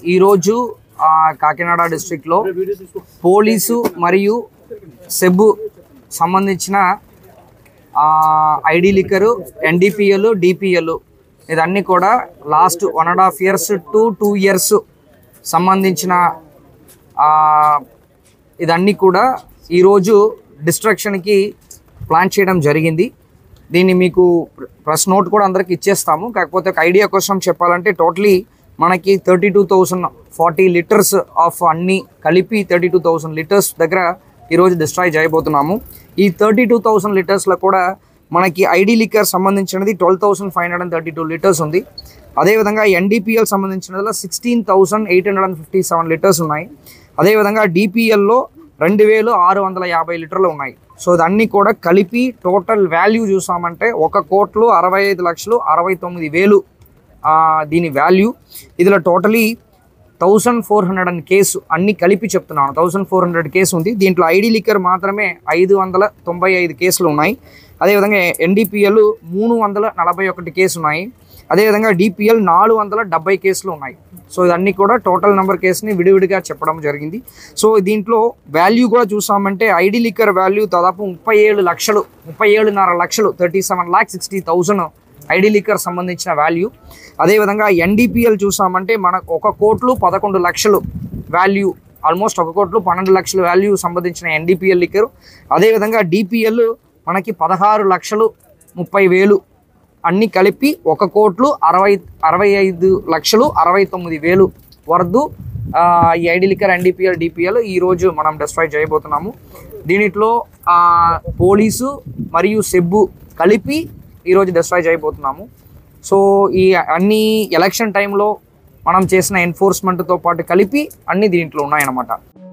ఈరోజు ఆ, కాకినాడ డిస్ట్రిక్ట్లో పోలీసు మరియు సెబ్ సంబంధించిన ఐడి లిక్కరు ఎన్డీపీఎల్ డిపిఎల్ ఇదన్నీ కూడా last one and half years to two years సంబంధించిన ఆ, ఇదన్నీ కూడా ఈరోజు డిస్ట్రక్షన్కి ప్లాన్ చేయడం జరిగింది దీన్ని మీకు ప్రెస్ నోట్ కూడా అందరికి ఇచ్చేస్తాము కాకపోతే ఒక ఐడియా కోసం చెప్పాలంటే టోటలీ మనకి thirty two thousand forty litres of అన్ని కలిపి థర్టీ టూ థౌసండ్ లీటర్స్ దగ్గర ఈరోజు డిస్ట్రాయ్ చేయబోతున్నాము ఈ థర్టీ టూ థౌసండ్ లీటర్స్లో కూడా మనకి ఐడి లిక్కర్ సంబంధించినది twelve thousand five hundred and thirty two litres ఉంది అదేవిధంగా ఎన్డీపీఎల్ సంబంధించినదిలో sixteen thousand eight hundred and fifty seven litres ఉన్నాయి అదేవిధంగా డిపిఎల్లో రెండు వేలు ఆరు వందల యాభై లీటర్లు ఉన్నాయి సో ఇదన్నీ కూడా కలిపి టోటల్ వాల్యూ చూసామంటే ఒక కోట్లు అరవై ఐదు లక్షలు అరవై తొమ్మిది వేలు ఆ, దీని వాల్యూ ఇందులో totally thousand four hundred and case అన్ని కలిపి చెప్తున్నాను థౌసండ్ ఫోర్ హండ్రెడ్ కేసు ఉంది దీంట్లో ఐడి లిక్కర్ మాత్రమే ఐదు వందల తొంభై ఐదు కేసులు ఉన్నాయి అదేవిధంగా ఎన్డీపీఎల్ మూడు వందల నలభై ఒకటి కేసు ఉన్నాయి అదేవిధంగా డిపిఎల్ నాలుగు వందల డెబ్బై కేసులు ఉన్నాయి సో ఇవన్నీ కూడా టోటల్ నెంబర్ కేసుని విడివిడిగా చెప్పడం జరిగింది సో దీంట్లో వాల్యూ కూడా చూసామంటే ఐడి లిక్కర్ వాల్యూ దాదాపు ముప్పై ఏడు లక్షలు ముప్పై ఏడున్నర లక్షలు thirty seven lakh sixty thousand ID liquor సంబంధించిన వాల్యూ అదేవిధంగా ఎన్డీపీఎల్ చూసామంటే మనకు ఒక కోట్లు పదకొండు లక్షలు వాల్యూ ఆల్మోస్ట్ ఒక కోట్లు పన్నెండు లక్షల వాల్యూ సంబంధించిన ఎన్డీపీఎల్ లిక్కర్ అదేవిధంగా డిపిఎల్ మనకి పదహారు లక్షలు ముప్పై వేలు అన్నీ కలిపి ఒక కోట్లు అరవై అరవై ఐదు లక్షలు అరవై తొమ్మిది వేలు వరదు ఆ, ఈ ఐడి లిక్కర్ ఎన్డీపీఎల్ డిపిఎల్ ఈరోజు మనం డిస్ట్రాయ్ చేయబోతున్నాము దీనిట్లో ఆ, పోలీసు మరియు సెబ్బు కలిపి ఈరోజు డిస్ట్రాయ్ చేయబోతున్నాము సో ఈ అన్ని ఎలక్షన్ టైంలో మనం చేసిన ఎన్ఫోర్స్మెంట్తో పాటు కలిపి అన్ని దీంట్లో ఉన్నాయన్నమాట